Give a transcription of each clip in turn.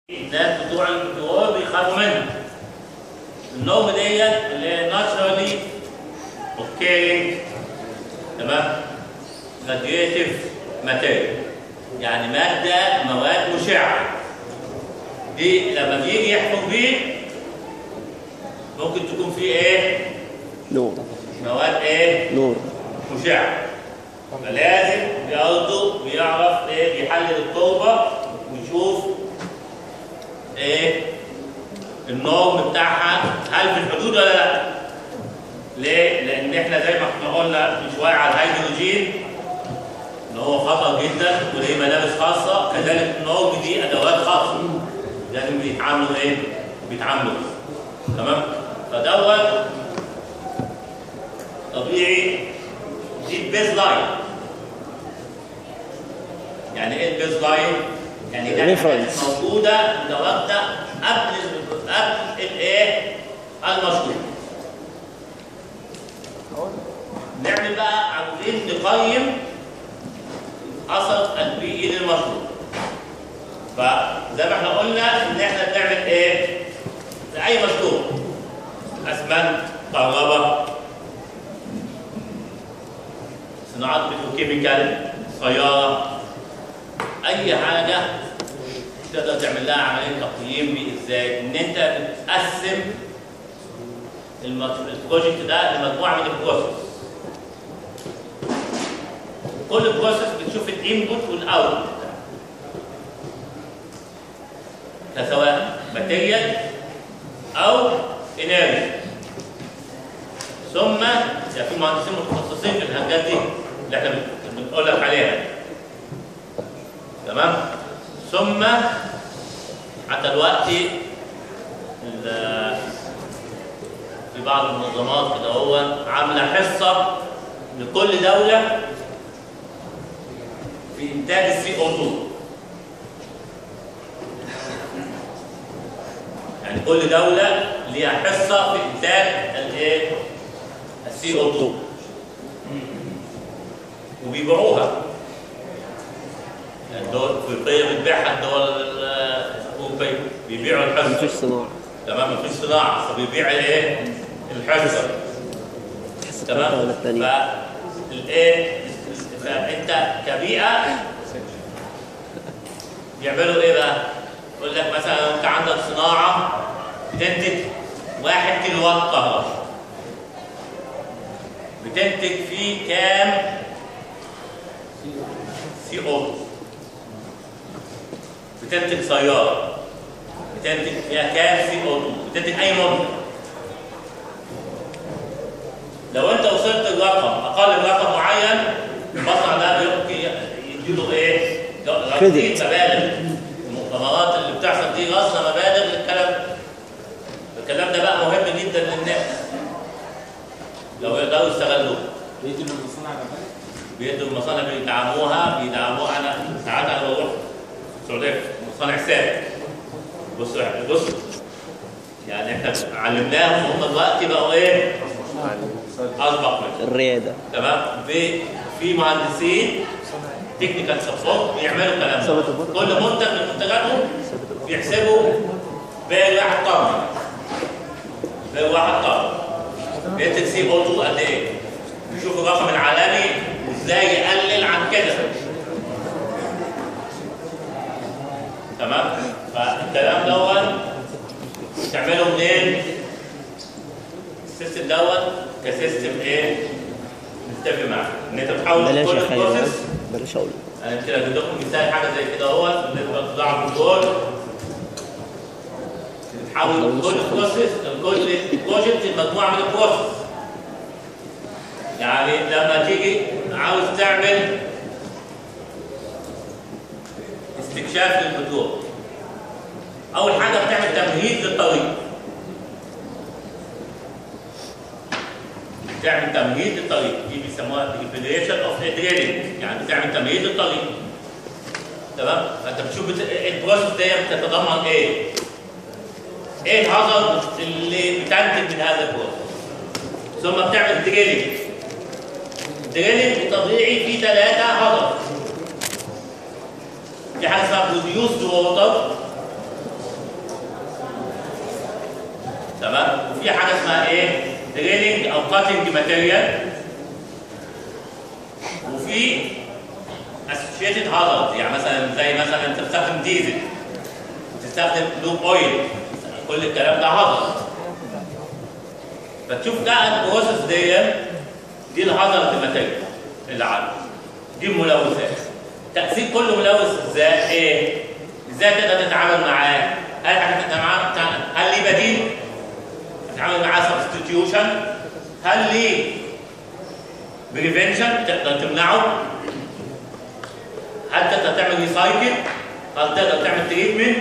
الناس بتوع الكنترول بيخافوا منها النوم ديت اللي هي naturally occurring تمام radiative material يعني مادة مواد مشعة دي لما بيجي يحكم بيه ممكن تكون فيه ايه؟ نور مواد ايه؟ نور مشعة فلازم برضه بيعرف ايه بيحلل التربة ويشوف ايه النورم بتاعها هل في الحدود ولا لا؟ ليه؟ لأن احنا زي ما احنا قلنا من شوية على الهيدروجين ان هو خطر جدا وليه ملابس خاصة كذلك النورم دي أدوات خاصة لازم بيتعاملوا ايه؟ بيتعاملوا تمام؟ فدوت طبيعي دي البيز لاين يعني ايه البيز لاين؟ يعني ده Reference. حاجات موجوده متواجده قبل قبل الايه؟ المشروع. نعمل بقى عاوزين نقيم اثر البيئي للمشروع. فزي ما احنا قلنا ان احنا بنعمل ايه؟ لاي مشروع اسمنت كهرباء صناعات بتروكيميكال سيارة أي حاجة تقدر تعمل لها عملية تقييم بيه ازاي؟ إن أنت بتقسم المت- البروجكت ده لمجموعة من البروسيس. كل بروسيس بتشوف الانبوت والاوتبوت كسواء ماتيريال أو انرجي. ثم يعني في مهندسين متخصصين في الحاجات دي اللي احنا بن- بنقول لك عليها تمام ثم حتى دلوقتي ال- في بعض المنظمات كده هو عامله حصه لكل دوله في انتاج السي او 2 يعني كل دوله ليها حصه في انتاج الايه السي او 2 وبيبيعوها يعني الدول الافريقيه بتبيعها الدول الاوروبيه بيبيعوا مفيش الحصه صناعة تمام مفيش صناعه فبيبيع الايه؟ الحصه تمام ولا التانية فالايه فانت كبيئه يعملوا ايه بقى؟ يقول لك مثلا انت عندك صناعه بتنتج واحد كيلو وات كهرباء بتنتج فيه كام سي او بتنتج سياره بتنتج فيها كام سي او 2 بتنتج اي منتج لو انت وصلت لرقم اقل من رقم معين المصنع ده بيبقى يديله ايه؟ رصيد Credit. مبالغ المؤتمرات اللي بتحصل دي رصنا مبالغ للكلام الكلام ده بقى مهم جدا للناس لو يقدروا يستغلوه بيدي للمصنع كمان بيدوا المصانع بيدعموها بيدعموها انا ساعات انا بروح السعوديه مصانع ثابت بص بص يعني احنا علمناهم هم دلوقتي بقوا ايه؟ اسبق منهم الريادة تمام في في مهندسين تكنيكال سبورت بيعملوا الكلام ده ثبت البطل. كل منتج من منتجاتهم بيحسبوا باقي واحد طن باقي واحد طن بينتج سي او 2 قد ايه؟ بيشوف الرقم العالمي وازاي يقلل عن كده تمام؟ فالكلام دوت تعمله منين؟ السيستم دوت كسيستم ايه؟ نتفق معاه ان انت بتحاول بلاش كل يا خيال البروسيس بلاش أقول انا يمكن اجيب لكم مثال حاجه زي كده اهوت بالنسبه لصداع الكنترول بتحاول كل بروسيس كل بروجكت مجموعه من البروسيس يعني لما تيجي عاوز تعمل استكشاف للبترول اول حاجه بتعمل تمهيد للطريق تعمل تمهيد للطريق دي بيسموها preparation اوف دريلينج يعني بتعمل تمهيد للطريق تمام فانت بتشوف بت... البروسيس دي بتتضمن ايه ايه الهازارد اللي بتنتج من هذا البروسيس ثم بتعمل دريلينج دريلينج طبيعي فيه ثلاثه هازارد في حاجه اسمها بروديوسد ووتر كاتنج ماتيريال وفي اسوشيتد هازارد يعني مثلا زي مثلا انت بتستخدم ديزل بتستخدم لوب اويل كل الكلام ده هازارد فتشوف بقى البروسيس دي دي الهازارد ماتيريال اللي عندك دي الملوثات تاثير كل ملوث ازاي ايه ازاي تقدر تتعامل معاه هل هتتعامل هل ليه بديل تتعامل معاه سبستيتيوشن هل ليه بريفنشن تقدر تمنعه هل تقدر تعمل ريسايكل هل تقدر تعمل تريتمنت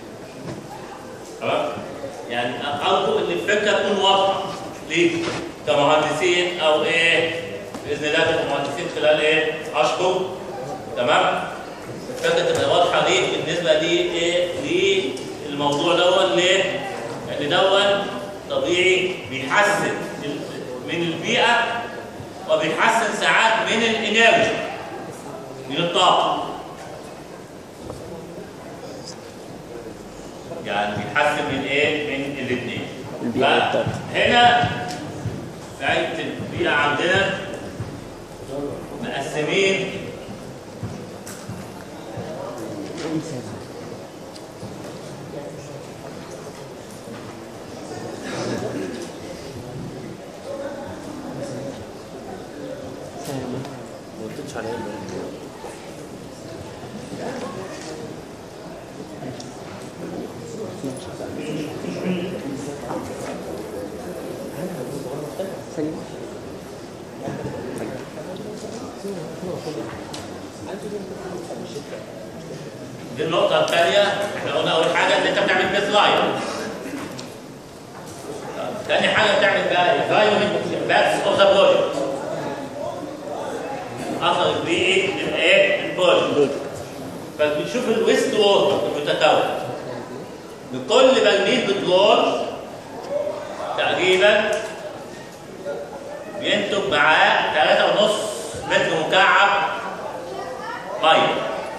تمام يعني ارجو ان الفكره تكون واضحه ليك كمهندسين او ايه باذن الله تبقوا مهندسين خلال ايه اشهر تمام الفكره تبقى واضحه ليك بالنسبه لي ايه للموضوع دوت ليه؟ لان دوت طبيعي بيحسن من البيئه وبيحسن ساعات من الانرجي من الطاقه يعني بيحسن من ايه؟ من الاثنين البيئة والطاقة. هنا فايدة البيئة عندنا مقسمين ما قلتش عليها برضه. ثانية دي النقطة الثانية احنا قلنا أول حاجة إن أنت بتعمل بيس لاين. ثاني حاجة بتعمل بقى environment impacts of the project. أثر البيئي للإيه؟ البروجكت. فبنشوف الويست ووتر المتكون. لكل برميل بترول تقريبا بينتج معاه 3.5 متر مكعب ميه.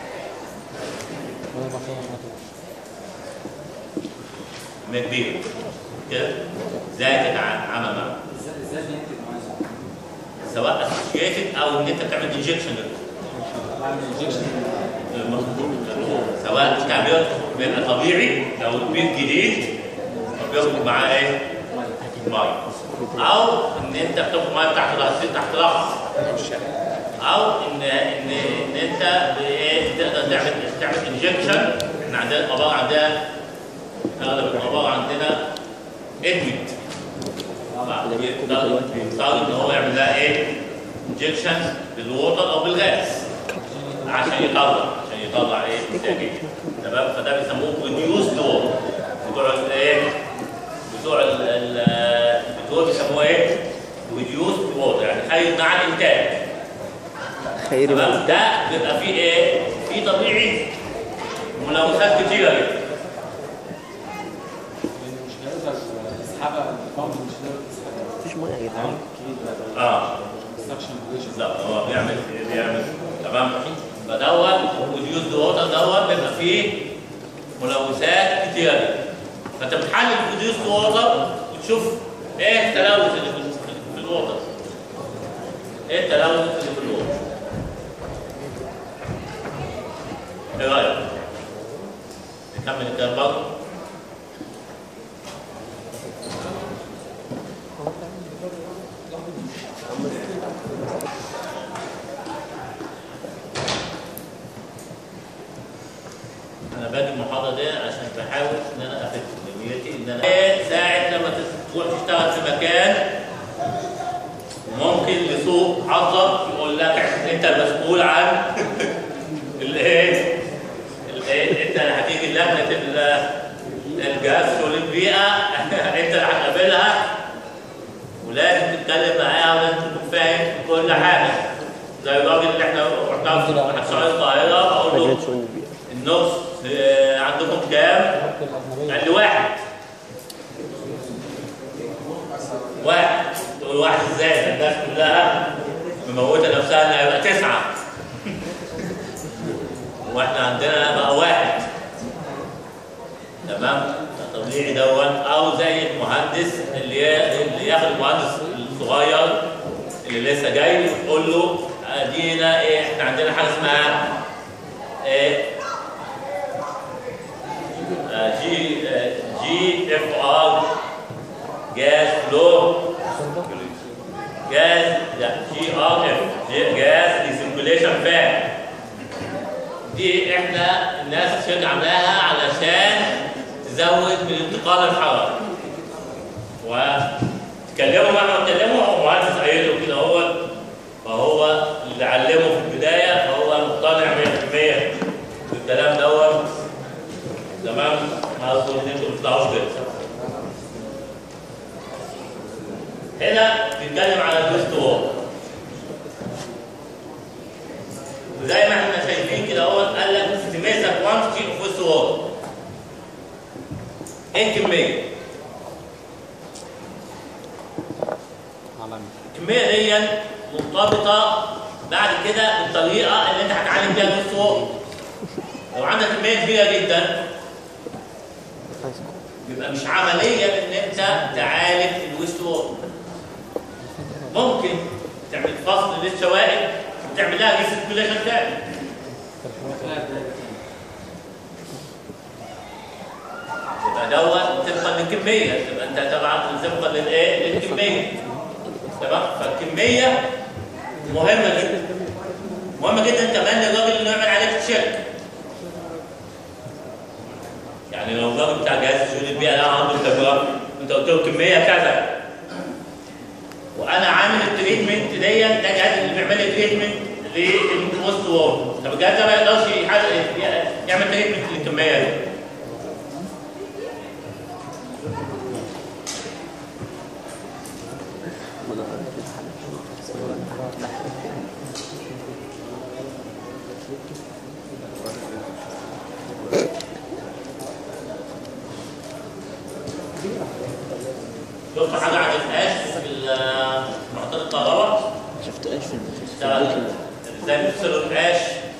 ما كبير كده ذاتك عن عمل معه ازاي ازاي بينتج معاه سواء اسوشيتد او ان انت بتعمل انجكشن بعمل انجكشن سواء تعبير بيبقى طبيعي لو البيت جديد بياخد معاه ايه؟ ميه او ان انت بتاخد ميه تحت رأس تحت رأس او ان ان ان انت بايه تقدر تعمل تعمل انجكشن احنا عندنا الابار عندنا اغلب الابار عندنا ادمت بيضطر ان هو يعمل لها ايه؟ انجكشن بالووتر او بالغاز عشان يطلع عشان يطلع ايه؟ انتاجيه تمام فده بيسموه ريديوس ووتر بتوع الايه؟ بتوع ال- ال- البترول بيسموه ايه؟ ريديوس ووتر يعني خير مع الانتاج خير تمام من ده بيبقى فيه ايه؟ فيه طبيعي ملوثات كتيره جدا لان مش هيقدر يسحبها البامب مش هيقدر يسحبها مفيش ميه يا جدعان عامل كتير بقى اه سكشن بريشر بالظبط هو بيعمل بيعمل تمام فدوت ريديوس ووتر دوت بيبقى فيه ملوثات كتيره جدا فانت بتحلل ريديوس ووتر وتشوف ايه التلوث اللي في في الووتر ايه التلوث اللي في الووتر ايه رايك؟ نكمل الكلام برضه انا باجي المحاضره دي عشان بحاول ان انا افيد نيتي ان انا إيه ساعه لما تروح تشتغل في مكان ممكن لسوء حظك يقول لك انت المسؤول عن الايه الايه انت اللي هتيجي لجنه ال- الجهاز والبيئه انت اللي هتقابلها ولازم تتكلم معاها ولازم تكون فاهم كل حاجه زي الراجل اللي احنا رحنا في شارع القاهره بقول له لجنة شؤون البيئة النص آه، عندكم كام؟ قال لي واحد واحد تقول واحد ازاي؟ ده الناس كلها مموته نفسها ان هيبقى تسعه واحنا عندنا بقى واحد تمام؟ ده طبيعي دوت او زي المهندس اللي ي- اللي ياخد المهندس الصغير اللي لسه جاي وتقول له ادينا ايه احنا عندنا حاجه اسمها ايه آه، جي آه، جي اف ار جاز فلو جاز لا جي ار اف جاز ريسيركوليشن فان دي احنا الناس الشركه عاملاها علشان تزود من انتقال الحراره وتكلموا مهما تكلموا هو مهندس قايله كده هو فهو اللي علمه في البدايه فهو مقتنع 100% بالكلام دوت تمام ما اظن ان انتوا ما تطلعوش كده هنا بنتكلم على الويست وول وزي ما احنا شايفين كده اهو قال لك استيميشن كوانتيتي اوف ويست وول ايه الكميه؟ الكميه دي مرتبطه بعد كده بالطريقه اللي انت هتعلم بيها الويست وول لو عندك كميه كبيره جدا يبقى مش عمليه ان انت تعالج الويست وول ممكن تعمل فصل للسوائل وتعمل لها ريسيركيوليشن تاني يبقى دوت طبقا للكميه يبقى انت طبعا طبقا للايه؟ للكميه تمام فالكميه مهمه جدا مهمه جدا كمان للراجل اللي يعمل عليك تشيك يعني لو الراجل بتاع جهاز شؤون البيئه ده عنده خبره انت قلت له كميه كذا وانا عامل التريتمنت دي ده جهاز اللي بيعمل لي تريتمنت للوسط وول طب الجهاز ده ما يقدرش يحل- يعمل تريتمنت للكميه دي شفت حاجه عن القاش في ال- محطات الكهرباء شفت ايش في اشتغل الفيديو ازاي بيفصلوا القاش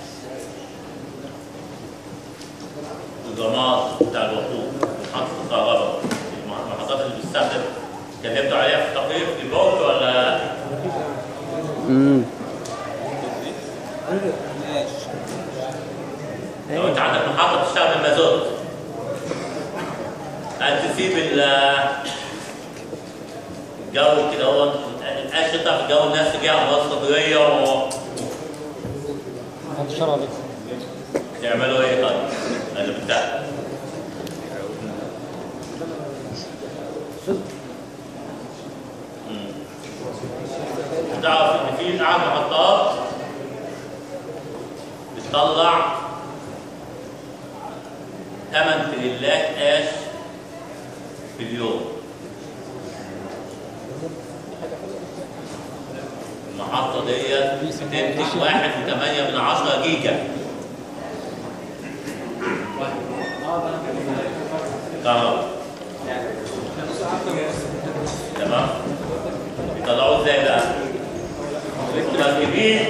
الجماط بتاع الوقود محطة الكهرباء المحطات اللي بتستخدم اتكلمتوا عليها في التقرير في البوت ولا امم لو انت عندك محطة بتستخدم مازوت هل تسيب ال- الجو كده هو القاش يطلع في الجو الناس تجي امراض صدرية و هتشرع عليك يعملوا ايه طيب؟ اللي بتاع تعرف ان في اعلى محطات بتطلع 8 تريلات قاش في اليوم المحطة ديت بتنتج واحد وثمانية من عشرة جيجا كهرباء تمام بيطلعوه ازاي بقى؟ مركبين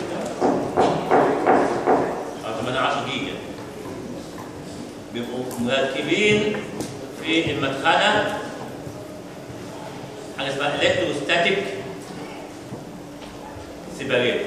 أو 18 جيجا بيبقوا مركبين في المدخنة حاجة اسمها الكتروستاتيك سيباريتور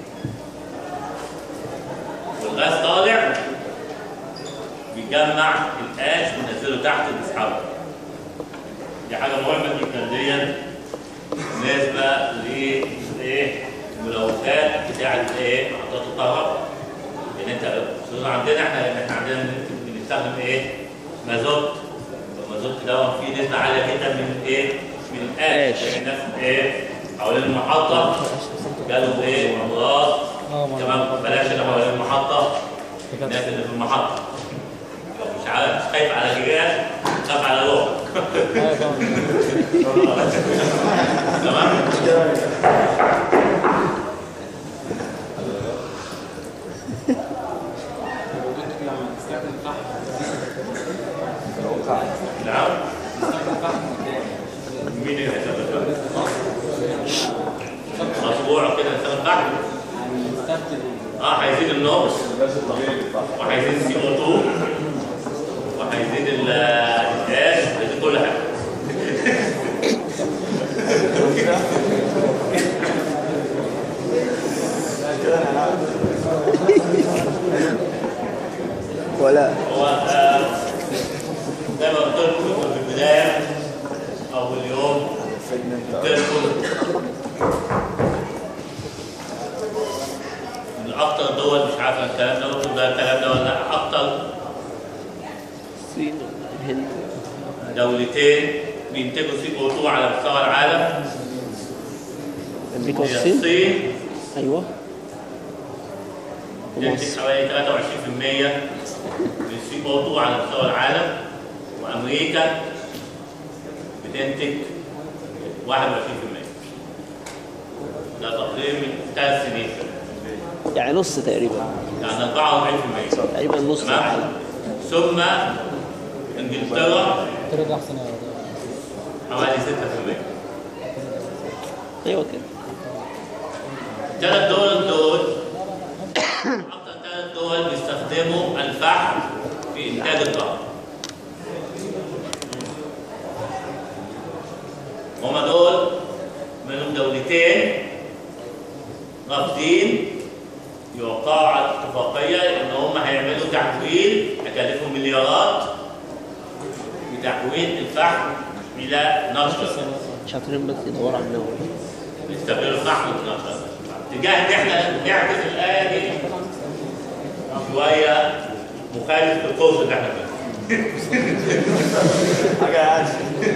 والغاز طالع بيجمع القاش وينزله تحت ويسحبه دي حاجه مهمه جدا دي بالنسبه للايه الملوثات بتاعه ايه محطات الكهرباء لان انت خصوصا عندنا احنا احنا عندنا بنستخدم ايه مازوت المازوت ده فيه نسبه عاليه جدا من ايه من القاش قاش. يعني الناس ايه حوالين المحطه جالهم ايه امراض تمام بلاش اللي حوالين المحطه الناس اللي في المحطه مش عارف مش خايف على جيران خايف على روحك تمام لما تستخدم فحم نعم تستخدم فحم مين اللي هيستخدم اسبوع كده نستخدم فحم يعني نستخدم اه هيزيد النقص وهيزيد السي او 2 وهيزيد ال- الغاز وهيزيد كل حاجه ولا هو آه، زي ما قلت لكم في البدايه اول يوم قلت لكم من اكتر دول مش عارف الكلام ده قلت ده الكلام ده ولا لا اكتر الصين الهند دولتين بينتجوا سي او 2 على مستوى العالم امريكا هي والصين الصين ايوه تنتج ومصر حوالي 23% من السي او 2 على مستوى العالم وامريكا بتنتج 21% ده تقرير من ثلاث سنين يعني نص تقريبا يعني 44% تقريبا نص تمام العالم ثم انجلترا ترد احسن يا حوالي 6% ايوه كده الثلاث دول دول اكثر ثلاث دول بيستخدموا الفحم في انتاج الطاقه هما دول منهم دولتين رافضين يوقعوا على اتفاقيه ان هم هيعملوا تحويل هيكلفهم مليارات بتحويل الفحم الى نشر شاطرين بس يدوروا على النووي يستقبلوا الفحم والنشر اتجاه ان احنا نعكس الايه دي شويه مخالف للكورس اللي احنا فيه حاجه يعني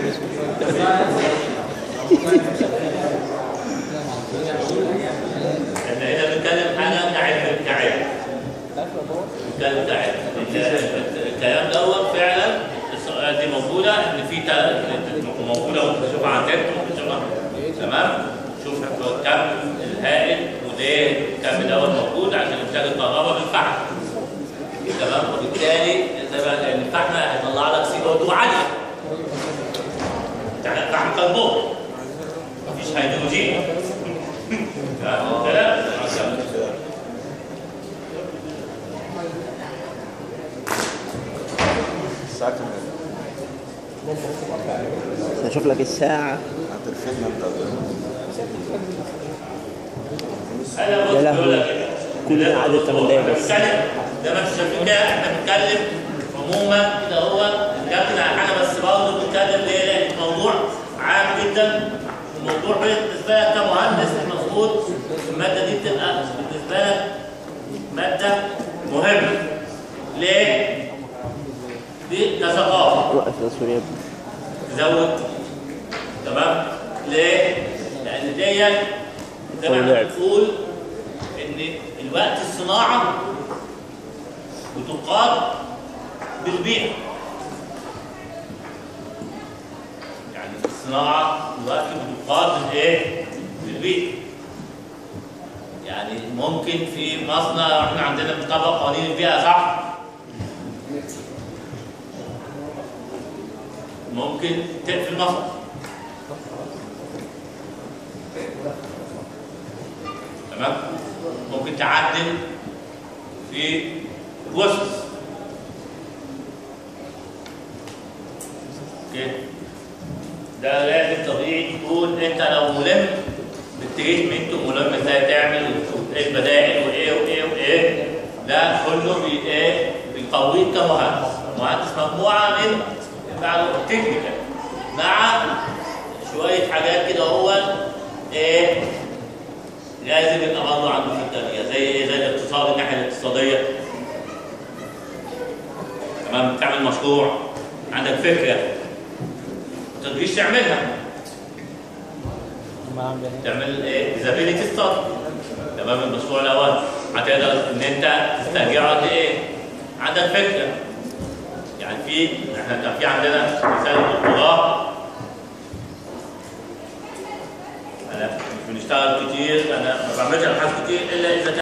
لان احنا بنتكلم حاجه كعلم كعلم بنتكلم كعلم ال- الكلام دوت فعلا السؤال دي موجوده ان في تل- موجوده ممكن تشوفها على النت ممكن تشوفها تمام شوف الكم الهائل وده الكم دوت موجود عشان انتاج الكهرباء بالفحم تمام وبالتالي زي ما لان الفحم هيطلع لك سي او 2 عاليه يعني الفحم كربون مفيش هيدروجين فاهم الكلام؟ الساعه كام بس هشوف لك الساعة هترفدنا انت انا بص يا لهوي. بقول لك كده. كل ده ده عدد بص، تمن دقايق احنا بس. بنتكلم زي ما انتم شايفين كده احنا بنتكلم عموما كده هو لكن على حاجه بس برضه بنتكلم ليه؟ لان الموضوع عام جدا الموضوع بالنسبه لك كمهندس المفروض الماده دي تبقى بالنسبه لك ماده مهمه ليه؟ دي كثقافه وقف التصوير يا ابني تزود تمام ليه؟ لأن دي زي ما احنا طلعت. بنقول إن الوقت الصناعة بتقاد بالبيع يعني الصناعة دلوقتي بتقاد بالإيه؟ بالبيع يعني ممكن في مصنع احنا عندنا بنطبق قوانين البيئة صح؟ ممكن تقفل مصنع تمام ممكن تعدل في الوسط اوكي ده لازم طبيعي تكون انت لو ملم بالتريتمنت وملم ازاي تعمل وتشوف ايه البدائل وايه وايه وايه ده كله بي ايه بيقويك كمهندس مهندس مجموعه من معلومات تكنيكال مع شويه حاجات كده هو ايه لازم يبقى برضه عنده في التانية زي ايه زي الاقتصاد الناحيه الاقتصاديه تمام تعمل مشروع عندك فكره ما تقدريش تعملها ما عم بيعمل تعمل ايه فيزابيليتي ستادي تمام المشروع الاول هتقدر ان انت تسترجعه قد ايه عندك فكره يعني في احنا كان في عندنا مثال الدكتوراه انا مش بنشتغل كتير انا ما بعملش ابحاث كتير الا اذا كان